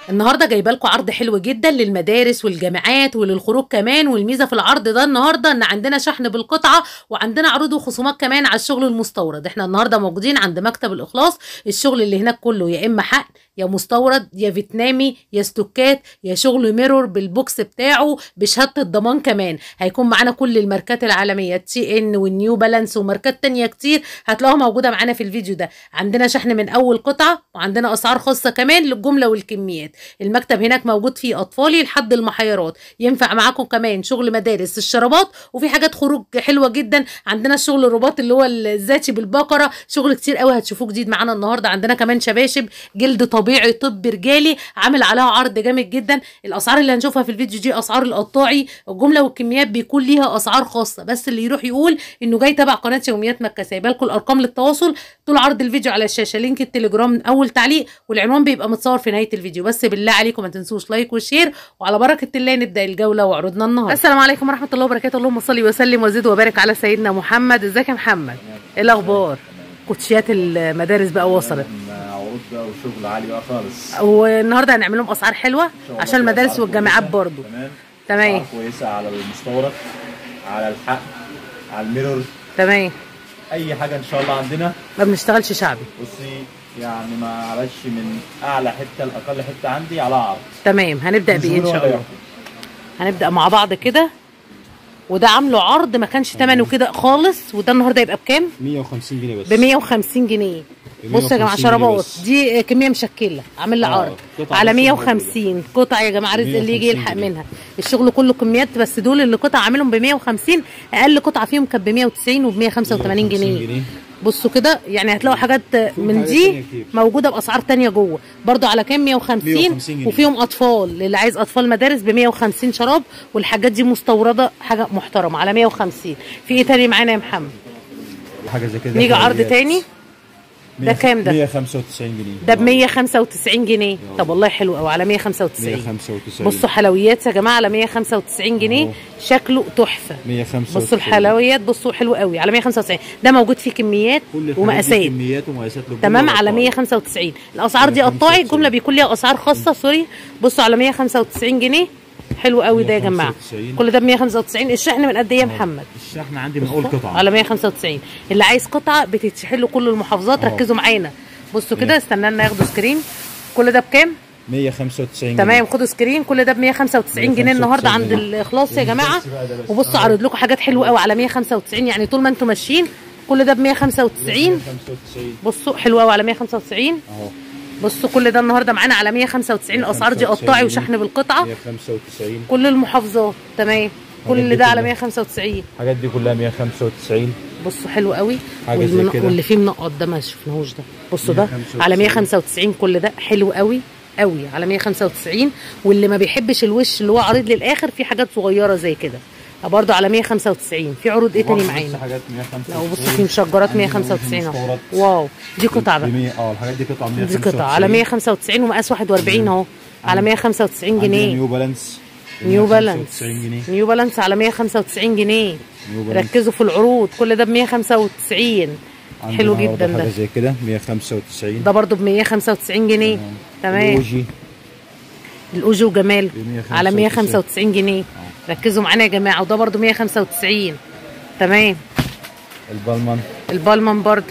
النهارده جايبه لكم عرض حلو جدا للمدارس والجامعات وللخروج كمان والميزه في العرض ده النهارده ان عندنا شحن بالقطعه وعندنا عروض وخصومات كمان على الشغل المستورد احنا النهارده موجودين عند مكتب الاخلاص الشغل اللي هناك كله يا اما حقن يا مستورد يا فيتنامي يا ستوكات يا شغل ميرور بالبوكس بتاعه بشهاده الضمان كمان هيكون معانا كل الماركات العالميه تي ان والنيو بالانس وماركات تانية كتير هتلاقوها موجوده معانا في الفيديو ده عندنا شحن من اول قطعه وعندنا اسعار خاصه كمان للجمله والكميات المكتب هناك موجود فيه اطفالي لحد المحيرات ينفع معاكم كمان شغل مدارس الشرابات وفي حاجات خروج حلوه جدا عندنا الشغل الرباط اللي هو الذاتي بالبقره شغل كتير قوي هتشوفوه جديد معانا النهارده عندنا كمان شباشب جلد طبيعي طب رجالي عامل عليها عرض جامد جدا الاسعار اللي هنشوفها في الفيديو دي اسعار القطاعي الجمله والكميات بيكون ليها اسعار خاصه بس اللي يروح يقول انه جاي تبع قناه يوميات مكه سايبه لكم الارقام للتواصل طول عرض الفيديو على الشاشه لينك التليجرام من اول تعليق والعنوان بيبقى متصور في نهايه الفيديو بس بالله عليكم ما تنسوش لايك وشير وعلى بركه الله نبدا الجوله وعروضنا النهارده السلام عليكم ورحمه الله وبركاته اللهم صل وسلم وزد وبارك على سيدنا محمد ازيك يا محمد ايه الاخبار كوتشيات المدارس بقى وصلت عروض بقى وشغل عالي بقى خالص والنهارده هنعمل لهم اسعار حلوه عشان المدارس والجامعات برضو تمام تمام. أسعار كويسه على المستورد على الحق على الميرور تمام اي حاجه ان شاء الله عندنا ما بنشتغلش شعبي بصي يعني ما عملش من اعلى حته لاقل حته عندي على عرض تمام هنبدا بايه ان نزول شاء ولا الله ياخد. هنبدا مع بعض كده وده عامله عرض ما كانش ثمنه كده خالص وده النهارده يبقى بكام 150 جنيه بس ب 150 جنيه ب بصوا يا جماعه 150 جنيه شرابات بس. دي كميه مشكله عامل لي آه، عرض قطعة على بس 150 قطع يا جماعه رزق اللي يجي 150 يلحق جنيه. منها الشغل كله كميات بس دول اللي قطع عاملهم ب 150 اقل قطعه فيهم كانت ب 190 وب 185 جنيه جنيه. بصوا كده يعني هتلاقوا حاجات من حاجات دي تانية كتير. موجوده باسعار تانية جوه برضو على كام 150 150 جنيه. وفيهم اطفال اللي عايز اطفال مدارس ب 150 شراب والحاجات دي مستورده حاجه محترمه على 150 في ايه تاني معانا يا محمد حاجه زي كده نيجي عرض حلويات. تاني ده كام ده 195 جنيه ده ب 195 جنيه طب والله حلو قوي على 195 195 بصوا حلويات يا جماعه على 195 جنيه أهو. شكله تحفه 195 بصوا الحلويات بصوا حلو قوي على 195 ده موجود فيه كميات كل الحاجات دي ومقاسات كميات ومقاسات للجملة تمام على والقطاع. 195 الاسعار دي قطاعي الجمله بيكون ليها اسعار خاصه سوري بصوا على 195 جنيه حلو قوي ده يا جماعه 195. كل ده ب 195 الشحن من قد ايه يا محمد الشحن عندي من اول قطعه على 195 اللي عايز قطعه بتتشحن له كل المحافظات اه. ركزوا معانا بصوا كده مية. استنى لنا ياخدوا سكرين كل ده بكام 195 تمام خدوا سكرين كل ده ب 195 جنيه النهارده عند 195 الاخلاص يا جماعه بس بقى ده بس. وبصوا عرض لكم حاجات حلوه قوي على 195 يعني طول ما انتم ماشيين كل ده ب 195 195 بصوا حلو قوي على 195 اهو بصوا كل ده النهارده معانا على 195 الاسعار دي 195 قطاعي وشحن بالقطعه 195 كل المحافظات تمام كل الحاجات دي ده على كلها. 195 الحاجات دي كلها 195 بصوا حلو قوي حاجة زي والمن- كده. واللي فيه منقط ده ما شفناهوش ده بصوا ده 195. على 195 كل ده حلو قوي قوي على 195 واللي ما بيحبش الوش اللي هو عريض للاخر في حاجات صغيره زي كده برضه على 195 في عروض ايه تاني برضه معانا لسه حاجات 195 لو بصوا في مشجرات عندي 195 اهو مستورد. واو دي قطع ب بقى 100 اه الحاجات دي قطعه دي 195 قطع على 195 ومقاس 41 اهو على 195 عندنا جنيه نيو بالانس نيو بالانس 195 جنيه نيو بالانس على 195 جنيه نيو بالانس ركزوا في العروض كل ده ب 195 عندنا حلو برضه جدا ده حاجه زي كده 195 ده برضو ب 195 جنيه تمام الاوجي الاوجي وجمال ب 195. على 195 جنيه ركزوا معانا يا جماعه وده برضو 195 تمام البالمان البالمان برضو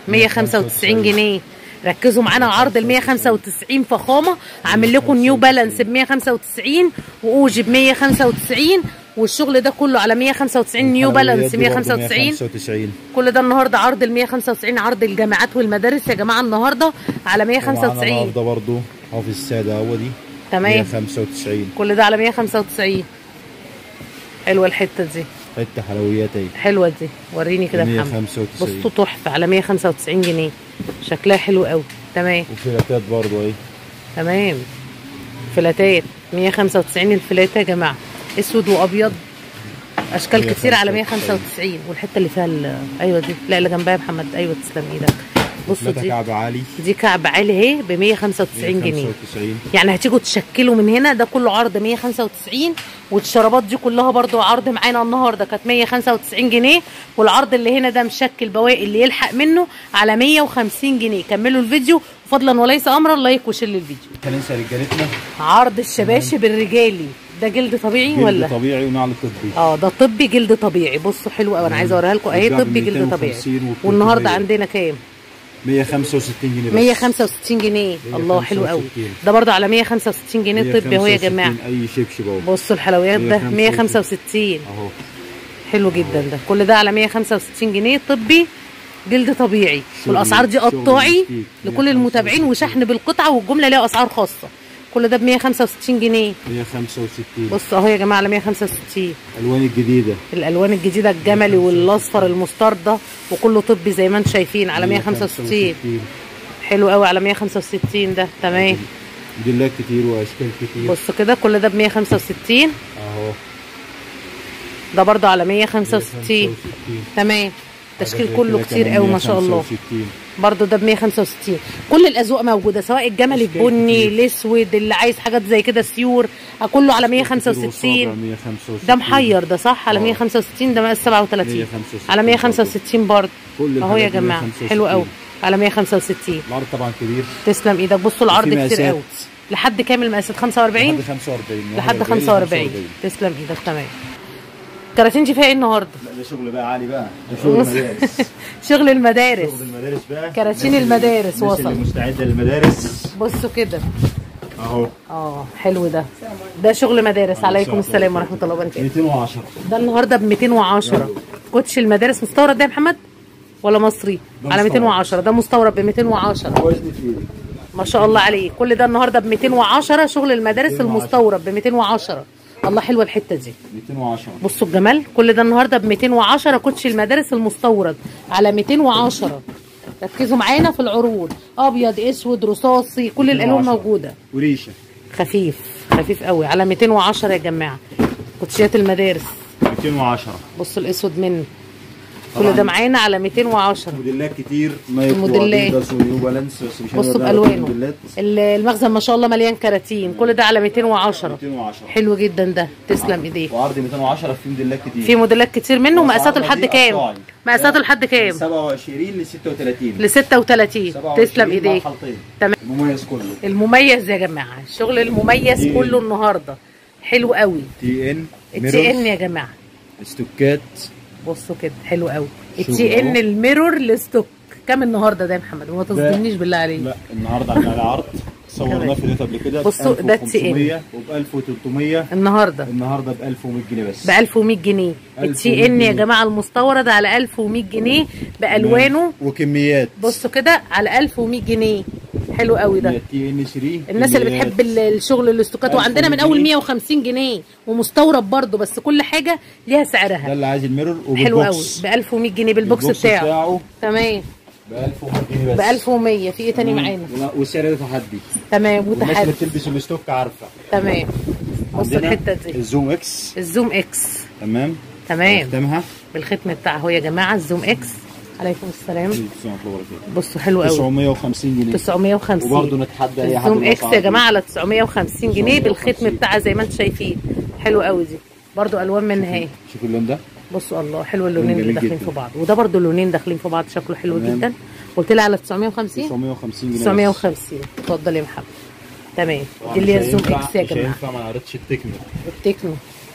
195 جنيه ركزوا معانا عرض ال 195 فخامه عامل لكم نيو بالانس ب 195 واوجي ب 195 والشغل ده كله على 195 نيو بالانس 195 195 كل ده النهارده عرض ال 195 عرض الجامعات والمدارس يا جماعه النهارده على 195 النهارده برضه اهو في الساده اهو دي تمام 195 كل ده على 195 حلوه الحته دي حته حلويات اهي حلوه دي وريني كده يا محمد 195 بصوا تحفه على 195 جنيه شكلها حلو قوي تمام وفلاتات برضه اهي تمام فلاتات 195 الفلاتة يا جماعه اسود وابيض اشكال كتير على 195 والحته اللي فيها ال- ايوه دي لا اللي جنبها يا محمد ايوه تسلم ايدك بصوا ثلاثة دي كعب عالي دي كعب عالي اهي ب 195 جنيه 195 يعني هتيجوا تشكلوا من هنا ده كله عرض 195 والشرابات دي كلها برضو عرض معانا النهارده كانت 195 جنيه والعرض اللي هنا ده مشكل بواقي اللي يلحق منه على 150 جنيه كملوا الفيديو وفضلا وليس امرا لايك وشير للفيديو هننسى رجالتنا عرض الشباشب الرجالي ده جلد طبيعي جلد ولا طبيعي ونعل طبي اه ده طبي جلد طبيعي بصوا حلو قوي انا عايزه اوريها لكم اهي بيتباع طبي ب جلد طبيعي 250 و والنهارده 300. عندنا كام 165 جنيه بس 165 جنيه الله حلو قوي 165. ده برضه على 165 جنيه طبي اهو يا جماعه 165 اي شبشب اهو بصوا الحلويات ده 165. 165 اهو حلو جدا ده كل ده على 165 جنيه طبي جلد طبيعي شغل- والاسعار دي شغل قطاعي جديد. لكل المتابعين وشحن بالقطعه والجمله ليها اسعار خاصه كل ده ب 165 جنيه 165 بصوا اهو يا جماعه على 165 الوان الجديده الالوان الجديده الجملي والاصفر المستردة وكله طبي زي ما انتم شايفين على 165 حلو قوي على 165 ده تمام موديلات كتير واشكال كتير بصوا كده كل ده ب 165 اهو ده برضه على 165 تمام تشكيل كله كتير قوي ما شاء الله 165 برضه ده ب 165 كل الاذواق موجوده سواء الجملي أشكال البني كتير. الاسود اللي عايز حاجات زي كده سيور كله على 165 165 ده محير ده صح على آه. 165 ده مقاس 37 165 على 165 برضه كل اهو يا الحاجات دي جماعه 165. حلو قوي على 165 العرض طبعا كبير تسلم ايدك بصوا العرض وفي كتير مقاسات. قوي لحد كام المقاسات 45 لحد 45 لحد 45 تسلم ايدك تمام كراتين دي فيها ايه النهارده لا ده شغل بقى عالي بقى ده شغل بص. مدارس شغل المدارس شغل المدارس بقى كراتين الناس اللي- المدارس الناس وصل. اللي مستعده للمدارس بصوا كده اهو اه حلو ده ده شغل مدارس عليكم السلام ورحمه الله وبركاته 210 ده النهارده ب 210 كوتش المدارس مستورد ده يا محمد ولا مصري ده على مستورد. 210 ده مستورد ب 210 وزن في ايدي ما شاء الله عليه كل ده النهارده ب 210 شغل المدارس 210. المستورد ب 210 الله حلوه الحته دي 210 بصوا الجمال كل ده النهارده ب 210 كوتش المدارس المستورد على 210 ركزوا معانا في العروض ابيض اسود رصاصي كل الالوان 210. موجوده وريشه خفيف خفيف قوي على 210 يا جماعه كوتشيات المدارس 210 بصوا الاسود منه كل طبعاً. ده معانا على 210 موديلات كتير نايك موديلات. واديداس ونيو بالانس بس مش بصوا هنقدر بالوانه موديلات ال- المخزن ما شاء الله مليان كراتين كل ده على 210 210 حلو جدا ده تسلم ايديك وعرض 210 في موديلات كتير في موديلات كتير منه مقاساته العرضة لحد دي كام قطاعي. مقاساته لحد من كام 27 ل 36 ل 36 تسلم مع ايديك خلطين. تمام المميز كله المميز يا جماعه الشغل المميز دي- كله النهارده حلو قوي تي ان التي ان يا جماعه استوكات بصوا كده حلو قوي شغل التي ان أهو. الميرور الستوك كام النهارده ده يا محمد وما تصدمنيش بالله عليك لا النهارده عندنا عرض صورناه في النت قبل كده بصوا، ده التي إن. وب 1300 النهارده النهارده ب 1100 جنيه بس ب 1100 جنيه 1100 التي ان يا جنيه. جماعه المستورد على 1100 جنيه بالوانه وكميات بصوا كده على 1100 جنيه حلو قوي ده تي ان 3 الناس اللي بتحب ال- الشغل الاستوكات وعندنا من اول 150 جنيه ومستورد برضه بس كل حاجه ليها ده سعرها اللي عايز الميرور حلو قوي وبالبوكس ب 1100 جنيه بالبوكس بتاعه بتاعه تمام ب 1100 جنيه بس ب 1100 في ايه تاني معانا ولا- والسعر ده تحدي تمام والناس اللي وتحدي بتلبس الستوك عارفه تمام بص عندنا الحته دي الزوم اكس الزوم اكس تمام تمام ختامها بالختم بتاعه اهو يا جماعه الزوم اكس عليكم السلام بصوا حلو قوي 950 جنيه 950 وبرضه نتحدى اي حد الزوم اكس بالأسعار يا دي. جماعه على 950 جنيه 950. بالختم بتاعها زي ما انتم شايفين حلو قوي دي برضو الوان منها اهي شوف اللون ده بصوا الله حلو اللونين جميل اللي داخلين جدا. في بعض وده برضو اللونين داخلين في بعض شكله حلو تمام. جدا قلت لي على 950 950 جنيه بس. 950 اتفضل يا محمد تمام طبعاً دي اللي هي مش الزوم هينفع- اكس يا مش جماعه هينفع ما نعرضش التكنو التكنو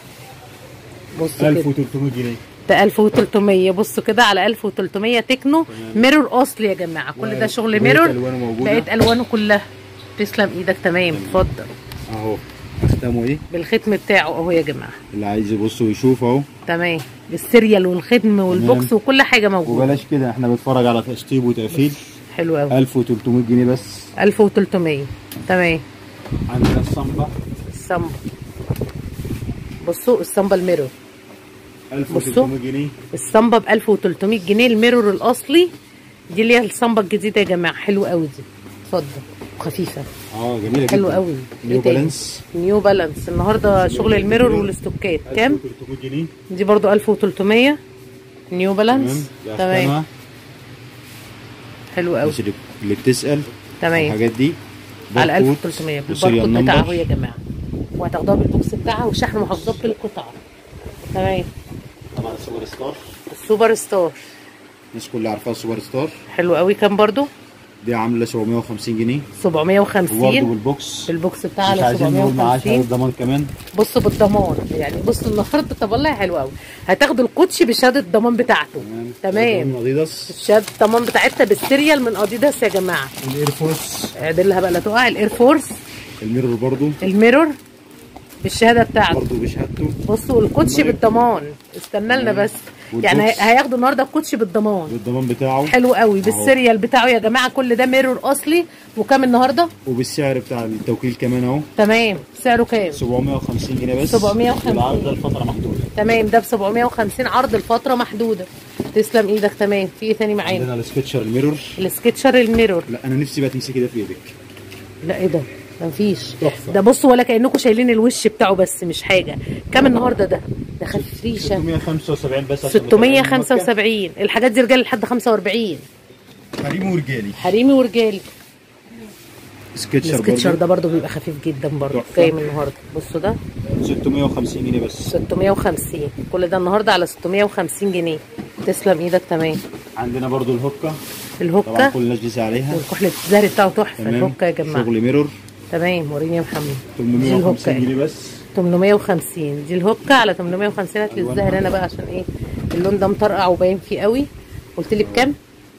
بصوا كده 1300 جنيه ده 1300 بصوا كده على 1300 تكنو ميرور اصلي يا جماعه كل ده شغل بقيت ميرور ألوانه موجودة. بقت الوانه كلها تسلم ايدك تمام اتفضل اهو اختامه ايه بالختم بتاعه اهو يا جماعه اللي عايز يبص ويشوف اهو تمام السيريال والختم والبوكس وكل حاجه موجوده وبلاش كده احنا بنتفرج على تشطيب وتقفيل حلو قوي 1300 جنيه بس 1300 تمام عندنا الصنبه الصنبا بصوا الصنبا الميرور 1300 جنيه الصنبا ب 1300 جنيه الميرور الاصلي دي اللي هي الصنبا الجديده يا جماعه حلو قوي دي اتفضل خفيفه اه جميله جدا حلو قوي نيو إيه تاني؟ بالانس نيو بالانس النهارده شغل الميرور والاستوكات كام 1300 جنيه دي برضو 1300 نيو بالانس تمام تمام تمام حلو قوي الناس اللي اللي بتسال تمام الحاجات دي على باركود 1300 وسيريال بالباركود بتاعه نمبر. يا جماعه وهتاخدوها بالبوكس بتاعها والشحن محافظات بالقطعه تمام طبعا سوبر ستار السوبر ستار الناس كلها عارفاها سوبر ستار حلو قوي كام برضو دي عامله 750 جنيه وبرده 750 بالبوكس بالبوكس بتاعها مش على عايزين نقول معاه شهاده 750 ضمان كمان بصوا بالضمان يعني بصوا النهارده طب والله حلو قوي هتاخدوا الكوتشي بشهاده الضمان بتاعته تمام من اديداس شهاده الضمان بتاعتها بالسيريال من اديداس يا جماعه الاير فورس اعدلها بقى لا تقع الاير فورس الميرور برضو الميرور بالشهاده بتاعته برضو بشهادته بصوا الكوتشي بالضمان استنى لنا بس يعني هي- والبوكس. هياخدوا النهارده الكوتشي بالضمان بالضمان بتاعه حلو قوي بالسيريال بتاعه يا جماعه كل ده ميرور اصلي وكام النهارده وبالسعر بتاع التوكيل كمان اهو تمام سعره كام 750 جنيه بس 750. والعرض ده لفتره محدوده تمام ده ب 750 عرض الفتره محدوده تسلم ايدك تمام في ايه تاني معانا عندنا السكتشر الميرور السكتشر الميرور لا انا نفسي بقى تمسكي ده في ايدك لا ايه ده ده مفيش تحفة. ده بصوا ولا كانكم شايلين الوش بتاعه بس مش حاجه كام النهارده ده ده خفيف ريشه 675 بس عشان بتابعين الماركة. 675 الحاجات دي رجال لحد 45 حريمي ورجالي حريمي ورجالي سكتشر السكتشر برضو ده برضو بيبقى خفيف جدا برضو تحفة. جاي من النهارده بصوا ده 650 جنيه بس 650 كل ده النهارده على 650 جنيه تسلم ايدك تمام عندنا برضو الهوكا طبعا الهوكه كل الناس بيسأل عليها والكحل الزهري بتاعه تحفه تمام الهوكه يا جماعه شغل ميرور تمام وريني يا محمد دي الهوكه 850 اهي. جنيه بس 850 دي الهوكه على 850 هات لي ألوان الزهر انا بقى عشان ايه اللون ده مطرقع وباين فيه قوي قلت لي بكام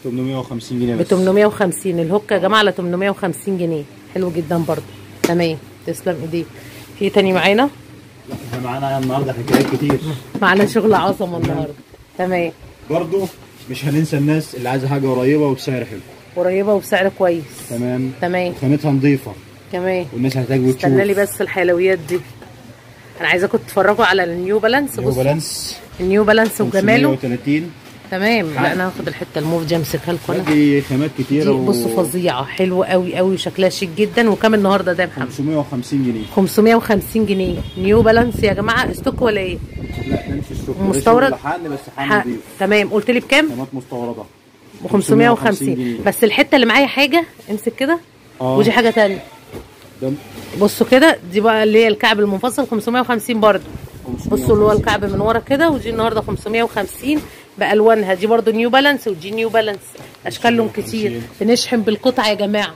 850 جنيه ب بس 850 الهوكه يا جماعه على 850 جنيه حلو جدا برضو تمام تسلم ايديك في إيه تاني معانا لا احنا معانا النهارده حكايات كتير معانا شغل عظمه النهارده تمام برضو مش هننسى الناس اللي عايزه حاجه قريبه وبسعر حلو قريبه وبسعر كويس تمام تمام خامتها نظيفه تمام والناس هتحتاج وتشوف استنى لي بس الحلويات دي انا عايزاكم تتفرجوا على النيو بالانس نيو بصوا بالانس النيو بالانس وجماله 530 تمام لا انا هاخد الحته الموف دي امسكها لكم انا دي خامات دي كتيره بصوا فظيعه حلوه قوي قوي وشكلها شيك جدا وكام النهارده ده يا محمد 550 جنيه 550 جنيه نيو بالانس يا جماعه استوك ولا ايه لا نمشي السوق مستورد؟ حقن بس حقن ح... نضيف تمام قلت لي بكام خامات مستورده ب 550 جنيه. بس الحته اللي معايا حاجه امسك كده اه ودي حاجه تانية ده بصوا كده دي بقى اللي هي الكعب المنفصل 550 برضه 550. بصوا اللي هو الكعب من ورا كده ودي النهارده 550 بالوانها دي برضو نيو بالانس ودي نيو بالانس اشكالهم كتير بنشحن بالقطع يا جماعه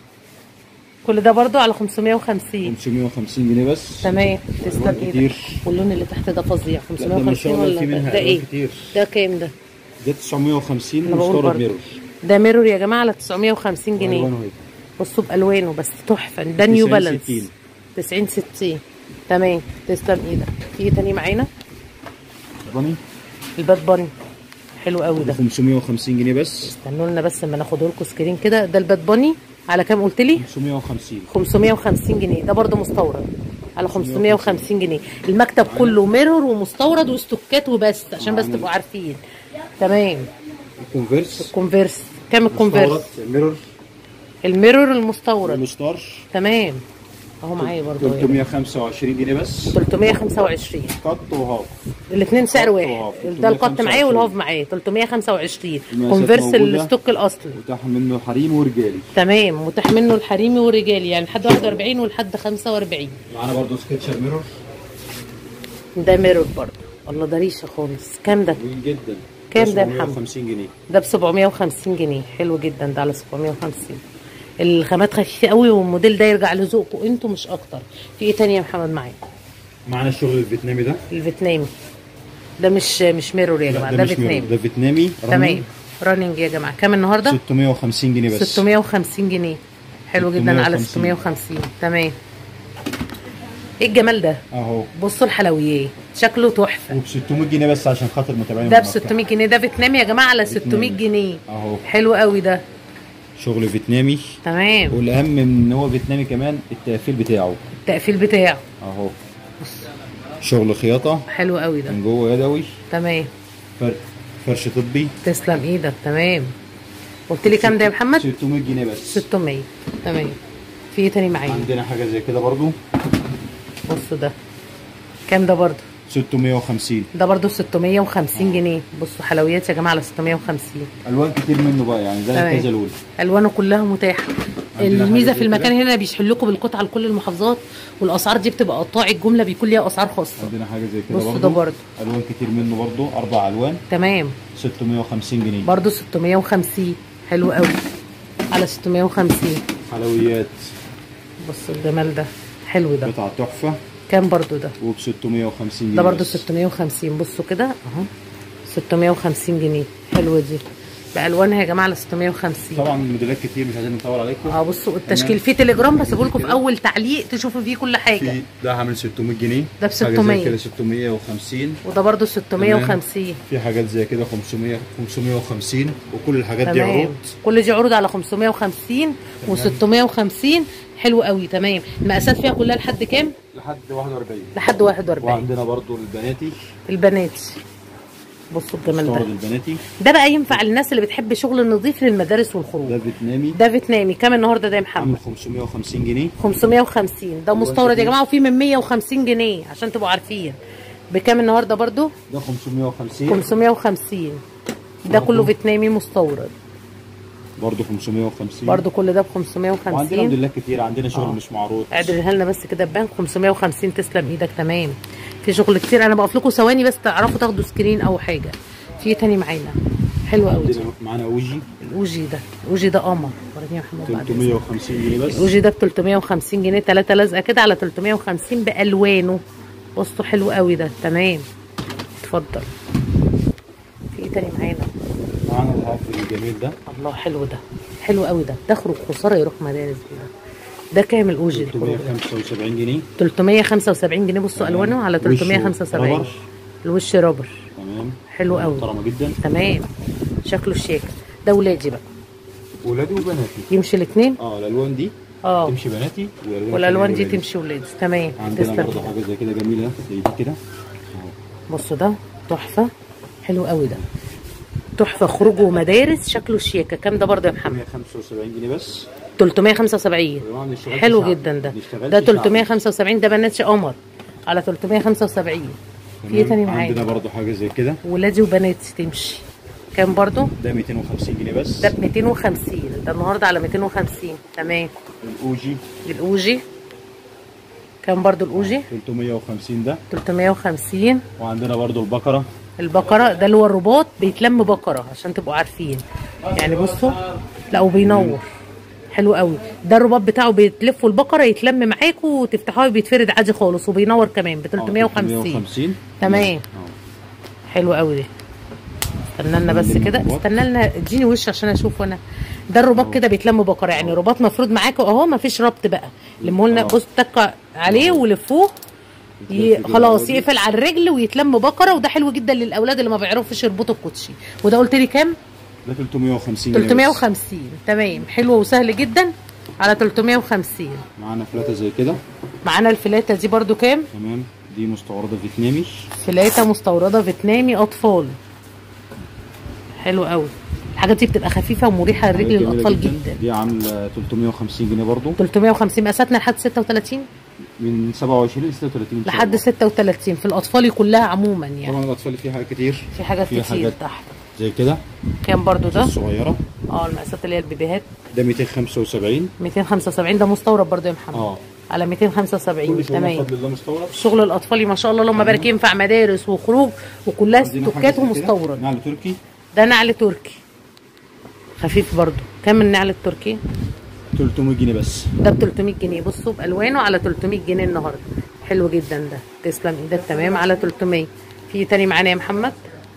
كل ده برضو على 550 550 جنيه بس تمام تسلم ألوان ايدك كتير. واللون اللي تحت ده فظيع لا، ده ما شاء 550 الله ولا في ده, منها ده ألوان ايه كتير. ده كام ده ده 950 انا بقول مستورد برضو ميرور ده ميرور يا جماعه على 950 جنيه ألوانه هي. بصوا بالوانه بس تحفه ده نيو 90 بالانس 60. 90 60 تمام تسلم ايدك في ايه تاني معانا راني الباد باني حلو قوي ده 550 جنيه بس استنوا لنا بس اما ناخد لكم سكرين كده ده الباد باني على كام قلت لي 550 550 جنيه ده برضه مستورد على 550 جنيه المكتب كله ميرور ومستورد وستوكات وبس عشان بس تبقوا عارفين تمام الكونفيرس كونفيرس كام الكونفيرس مستورد الميرور الميرور المستورد المستار تمام اهو معايا برضه 325 جنيه بس 325 قط وهاف الاثنين سعر قط واحد وهاف. ده القط معايا 325. والهاف معايا 325 المقاسات كونفيرس موجودة. الستوك الاصلي وتحت منه حريم ورجالي تمام متاح منه الحريمي والرجالي يعني لحد 41 ولحد 45 معانا برضو سكتشر ميرور ده ميرور برضه الله ده ريشه خالص كام ده جميل جدا كام ده يا محمد؟ 750 جنيه ده ب 750 جنيه حلو جدا ده على 750 الخامات خفيفه قوي والموديل ده يرجع لذوقكم انتوا مش اكتر في ايه تاني يا محمد معايا معانا الشغل الفيتنامي ده الفيتنامي ده مش مش ميرور يا لا، جماعه ده ده مش ميرور فيتنامي ده فيتنامي تمام رنين. راننج يا جماعه كام النهارده 650 جنيه بس 650 جنيه حلو جدا على 650. 650 تمام ايه الجمال ده اهو بصوا الحلويات شكله تحفه وب 600 جنيه بس عشان خاطر متابعين ده ب الموقع. 600 جنيه ده فيتنامي يا جماعه على 600 فيتنامي. جنيه اهو حلو قوي ده شغل فيتنامي تمام والاهم من ان هو فيتنامي كمان التقفيل بتاعه التقفيل بتاعه اهو شغل خياطه حلو قوي ده من جوه يدوي تمام فر... فرش طبي تسلم ايدك تمام قلت لي كام ده يا محمد 600 جنيه بس 600 تمام في ايه تاني معايا عندنا حاجه زي كده برضو بصوا ده كام ده برضه 650 ده برضو 650 جنيه بصوا حلويات يا جماعه على 650 الوان كتير منه بقى يعني زي تمام. كذا لون الوانه كلها متاحه عندنا الميزه حاجة في زي المكان كده. هنا بيشحن لكم بالقطعه لكل المحافظات والاسعار دي بتبقى قطاع الجمله بيكون ليها اسعار خاصه عندنا حاجه زي كده بصوا برضو ده برضو. الوان كتير منه برضو اربع الوان تمام 650 جنيه برضو 650 حلو قوي على 650 حلويات بصوا الجمال ده حلو ده قطعه تحفه كام برضو ده وب 650 جنيه ده برضو بس. 650 بصوا كده اهو 650 جنيه حلوه دي بالوانها يا جماعه على 650 طبعا الموديلات كتير مش عايزين نطول عليكم اه بصوا التشكيل في تليجرام بسيبه لكم في اول تعليق تشوفوا فيه كل حاجه في ده عامل 600 جنيه ده ب حاجة زي 600. كده 650 وده برضو 650 في حاجات زي كده 500 550 وكل الحاجات دي تمام عروض كل دي عروض على 550 و650 حلو قوي تمام المقاسات فيها كلها لحد كام لحد 41 لحد 41 وعندنا برضو البناتي البنات بصوا الجمال مستورد ده البناتي ده بقى ينفع للناس اللي بتحب شغل النظيف للمدارس والخروج ده فيتنامي ده فيتنامي كام النهارده ده يا محمد عامل 550 جنيه 550 ده مستورد يا جماعه وفيه من 150 جنيه عشان تبقوا عارفين بكام النهارده برضو ده 550 550 ده كله فيتنامي مستورد برضو 550 برضو كل ده ب وعندنا 550 موديلات كتير عندنا شغل آه. مش معروض اعدلها لنا بس كده ببنك 550 تسلم ايدك تمام في شغل كتير انا بقف لكم ثواني بس تعرفوا تاخدوا سكرين او حاجه في إيه تاني معانا حلو قوي عندنا معانا اوجي الاوجي ده الاوجي ده قمر وريني يا محمد بعد إذنك. 350 جنيه بس الاوجي ده ب 350 جنيه ثلاثه لازقه كده على 350 بالوانه بصوا حلو قوي ده تمام اتفضل في ايه تاني معانا معانا الحافل الجميل ده الله حلو ده حلو قوي ده ده خروج خساره يروح مدارس كده ده كام الاوجي الخروج ده 375 جنيه 375 جنيه بصوا تمام. الوانه على وشه 375 رابر. الوش رابر تمام حلو قوي. محترمه جدا تمام شكله شيك ده ولادي بقى ولادي وبناتي يمشي الاثنين اه الالوان دي اه تمشي بناتي والالوان والالوان التانية دي ولادي. تمشي ولادي تمام عندنا تسلم برضه حاجه زي كده جميله زي دي كده بصوا ده تحفه حلو قوي ده تحفه خروج ومدارس شكله شياكه كام ده برضه يا محمد 175 جنيه بس 375 يا جماعه ما نشتغلش حلو شعبي. جدا ده ما نشتغلش ده شعبي. 375 ده بنات قمر على 375 في ايه تاني تمام. عندنا معانا برضه حاجه زي كده ولادي وبناتي تمشي كام برضه ده 250 جنيه بس ده ب 250 ده النهارده على 250 تمام الاوجي الاوجي كام برضو الاوجي 350 ده 350 وعندنا برضه البقره البقره ده اللي هو الرباط بيتلم بقره عشان تبقوا عارفين يعني بصوا لا وبينور حلو قوي ده الرباط بتاعه بيتلفوا البقره يتلم معاكوا وتفتحوه بيتفرد عادي خالص وبينور كمان ب 350 350 تمام. آه. حلو قوي ده استنى لنا بس عندنا كده رباط. استنى لنا اديني وش عشان اشوف انا ده الرباط كده بيتلم بقره يعني رباط مفروض معاكوا اهو مفيش ربط بقى لموا لنا آه. بص تك عليه ولفوه ي... يتلف كده خلاص عادي. يقفل على الرجل ويتلم بقره وده حلو جدا للاولاد اللي ما بيعرفوش يربطوا الكوتشي وده قلت لي كام ده 350 جنيه بس. 350 تمام حلو وسهل جدا على 350 معانا فلاته زي كده معانا الفلاته دي برضو كام تمام دي مستورده فيتنامي فلاته مستورده فيتنامي اطفال حلو قوي الحاجات دي بتبقى خفيفه ومريحه لرجل جميلة الاطفال جدا دي عامله 350 جنيه برضو 350 مقاساتنا لحد 36 من 27 ل 36 إن شاء لحد الله. 36 في الاطفال كلها عموما يعني طبعا الاطفال فيه حاجات كتير في حاجات في كتير حاجات تحت زي كده كام برضو ده الصغيره اه المقاسات اللي هي البيبيهات ده 275 275 ده مستورد برضو يا محمد اه على 275 كل شغل تمام بفضل الله مستورد شغل الاطفال ما شاء الله اللهم بارك ينفع مدارس وخروج وكلها عندنا حاجة ستوكات زي كده، ومستورد نعل تركي ده نعل تركي خفيف برضو كام النعل التركي 300 جنيه بس ده ب 300 جنيه بصوا بالوانه على 300 جنيه النهارده حلو جدا ده تسلم ايدك تمام على 300 في تاني معانا يا محمد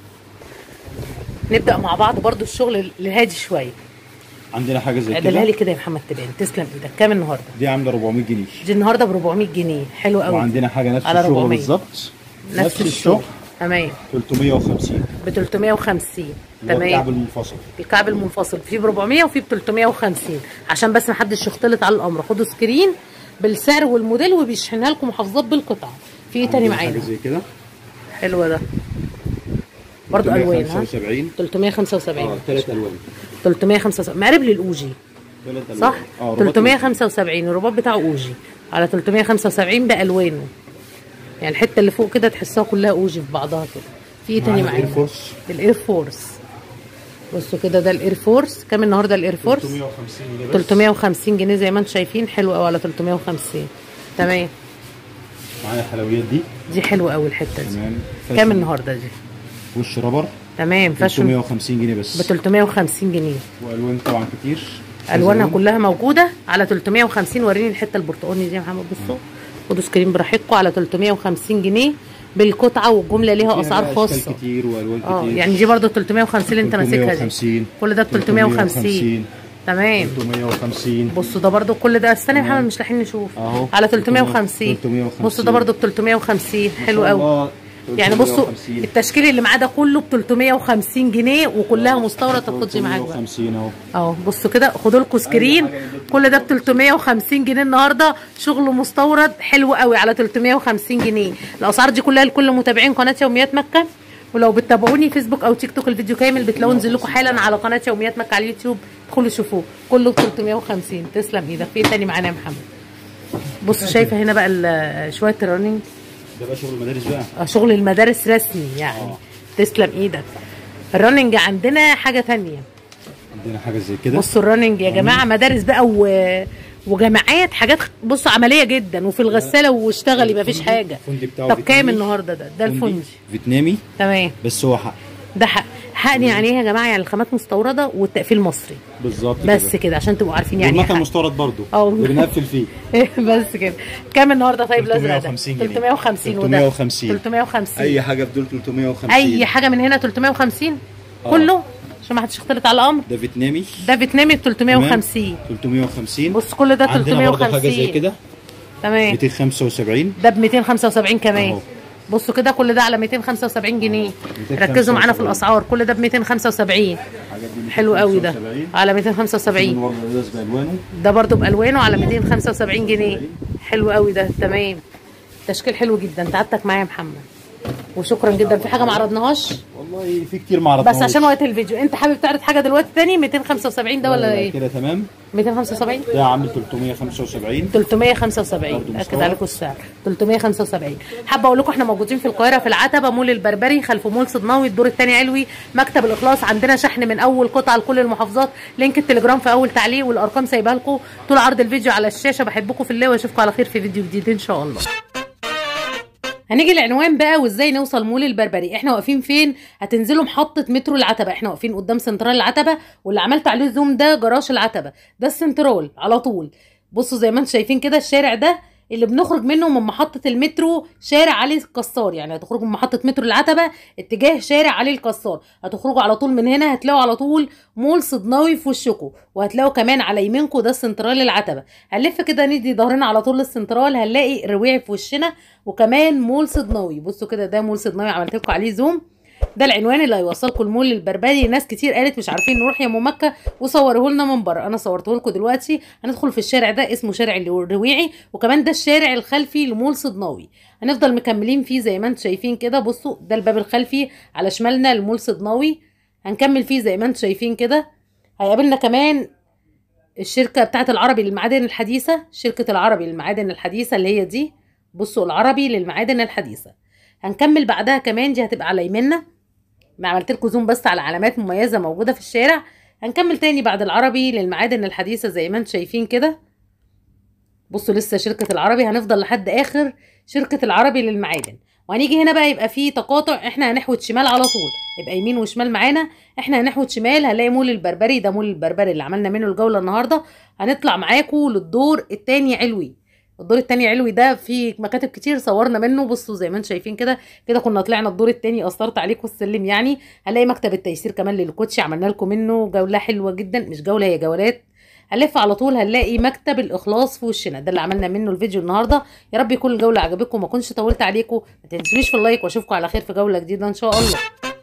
نبدا مع بعض برضو الشغل الهادي شويه عندنا حاجه زي عدلها كده لي كده يا محمد تبان تسلم ايدك كام النهارده دي عامله 400 جنيه دي النهارده ب 400 جنيه حلو قوي وعندنا حاجه نفس على الشغل 400. بالظبط نفس الشغل تمام 350 ب 350 ده الكعب تمام المنفصل الكعب المنفصل في ب 400 وفي ب 350 عشان بس ما حدش يختلط على الامر خدوا سكرين بالسعر والموديل وبيشحنها لكم محافظات بالقطعه في ايه تاني عندنا معانا حاجه زي كده حلوه ده برضو الوان ها 375 375 اه ثلاث الوان 375 مقارب للاوجي ثلاث الوان صح اه رباط 375 الرباط بتاعه اوجي على 375 بالوانه يعني الحته اللي فوق كده تحسها كلها اوجي في بعضها كده في ايه تاني معانا الاير معانا فورس الاير فورس بصوا كده ده الاير فورس كام النهارده الاير فورس 350 جنيه بس 350 جنيه زي ما انتم شايفين حلو قوي على 350 تمام معانا الحلويات دي دي حلوه قوي الحته دي تمام كام فاشن النهارده دي وش رابر تمام فاشن 350 جنيه ب بس 350 جنيه والوان طبعا كتير الوانها كذا كلها موجوده على 350 وريني الحته البرتقاني دي يا محمد بصوا خدوا سكرين براحتكم على 350 جنيه بالقطعه والجمله ليها فيها اسعار بقى خاصه اشكال كتير والوان اه كتير يعني دي برضو 350 اللي انت ماسكها دي 350 كل ده ب 350 تمام 350 بصوا ده برضو كل ده استنى يا تمام. محمد مش لاحقين نشوف اهو على 350 350. بصوا ده برضو ب 350 حلو قوي الله، يعني بصوا 350. التشكيل اللي معاه ده كله ب 350 جنيه وكلها مستورد تاخدش معاك بقى 350 اهو اهو بصوا كده خدوا لكم سكرين كل ده ب 350 جنيه النهارده شغل مستورد حلو قوي على 350 جنيه الاسعار دي كلها لكل متابعين قناه يوميات مكه ولو بتتابعوني فيسبوك او تيك توك الفيديو كامل بتلاقوه نزل لكم حالا على قناه يوميات مكه على اليوتيوب ادخلوا شوفوه كله ب 350 تسلم ايدك في إيه تاني معانا يا محمد بص شايفه هنا بقى ال- شويه الرننج ده بقى شغل المدارس بقى آه، شغل المدارس رسمي يعني آه. تسلم ايدك الرننج عندنا حاجه تانية عندنا حاجه زي كده بصوا الرننج يا جماعه مدارس بقى و... وجامعات حاجات بصوا عمليه جدا وفي الغساله واشتغلي مفيش حاجه الفندي بتاعه طب كام فيتنامي. النهارده ده ده الفندي فيتنامي تمام بس هو حق ده حق حقني يعني ايه يا جماعه يعني الخامات مستورده والتقفيل مصري بالظبط بس كده كده عشان تبقوا عارفين يعني ايه والمكن حق. مستورد برضه اه. اللي بنقفل فيه بس كده كام النهارده طيب الازرق ده 350 جنيه 350 وده 350 350 اي حاجه بدول 350 اي حاجه من هنا 350 اه. كله عشان ما حدش يختلط على الامر ده فيتنامي ده فيتنامي ب 350 350 بص كل ده عندنا برضه حاجه زي 350 كده تمام 275 ده ب 275 كمان اهو. بصوا كده كل ده على 275 جنيه 275. ركزوا معانا في الاسعار كل ده ب 275 الحاجات دي حلو قوي ده 275. على من 275 ورا الازاز بالوانه ده برضو بالوانه على 275 جنيه حلو قوي ده تمام تشكيل حلو جدا تعبتك معايا يا محمد وشكرا جدا في حاجه ما عرضناهاش والله في كتير ما عرفناش بس عشان وقت الفيديو انت حابب تعرض حاجه دلوقتي تاني 275 ده ولا ايه كده تمام 275 ده عامل 375 375 برضو اكد مستورد. عليكم السعر 375 حابه اقول لكم احنا موجودين في القاهره في العتبه مول البربري خلف مول صدناوي الدور الثاني علوي مكتب الاخلاص عندنا شحن من اول قطعه لكل المحافظات لينك التليجرام في اول تعليق والارقام سايبها لكم طول عرض الفيديو على الشاشه بحبكم في الله واشوفكم على خير في فيديو جديد ان شاء الله هنيجي العنوان بقى وازاي نوصل مول البربري احنا واقفين فين هتنزلوا محطه مترو العتبه احنا واقفين قدام سنترال العتبه واللي عملت عليه زوم ده جراج العتبه ده السنترال على طول بصوا زي ما انتم شايفين كده الشارع ده اللي بنخرج منه من محطة المترو شارع علي الكسار يعني هتخرجوا من محطة مترو العتبة اتجاه شارع علي الكسار هتخرجوا على طول من هنا هتلاقوا على طول مول صدناوي في وشكم وهتلاقوا كمان على يمينكم ده السنترال العتبة هنلف كده ندي ظهرنا على طول للسنترال هنلاقي رواعي في وشنا وكمان مول صدناوي بصوا كده ده مول صدناوي عملت لكم عليه زوم ده العنوان اللي هيوصلكم المول البربري ناس كتير قالت مش عارفين نروح يا ام مكه وصوره لنا من بره انا صورته لكم دلوقتي هندخل في الشارع ده اسمه شارع الرويعي وكمان ده الشارع الخلفي لمول صدناوي هنفضل مكملين فيه زي ما انتم شايفين كده بصوا ده الباب الخلفي على شمالنا لمول صدناوي هنكمل فيه زي ما انتم شايفين كده هيقابلنا كمان الشركه بتاعت العربي للمعادن الحديثه شركه العربي للمعادن الحديثه اللي هي دي بصوا العربي للمعادن الحديثه هنكمل بعدها كمان دي هتبقى على يمنا ما عملت لكم زوم بس على علامات مميزه موجوده في الشارع هنكمل تاني بعد العربي للمعادن الحديثه زي ما انتم شايفين كده بصوا لسه شركه العربي هنفضل لحد اخر شركه العربي للمعادن وهنيجي هنا بقى يبقى في تقاطع احنا هنحوت شمال على طول يبقى يمين وشمال معانا احنا هنحوت شمال هنلاقي مول البربري ده مول البربري اللي عملنا منه الجوله النهارده هنطلع معاكم للدور التاني علوي الدور التاني علوي ده في مكاتب كتير صورنا منه بصوا زي ما انتم شايفين كده كده كنا طلعنا الدور التاني قصرت عليكم السلم يعني هنلاقي مكتب التيسير كمان للكوتشي عملنا لكم منه جوله حلوه جدا مش جوله هي جولات هنلف على طول هنلاقي مكتب الاخلاص في وشنا ده اللي عملنا منه الفيديو النهارده يا رب يكون الجوله عجبتكم وما كنتش طولت عليكم ما تنسونيش في اللايك واشوفكم على خير في جوله جديده ان شاء الله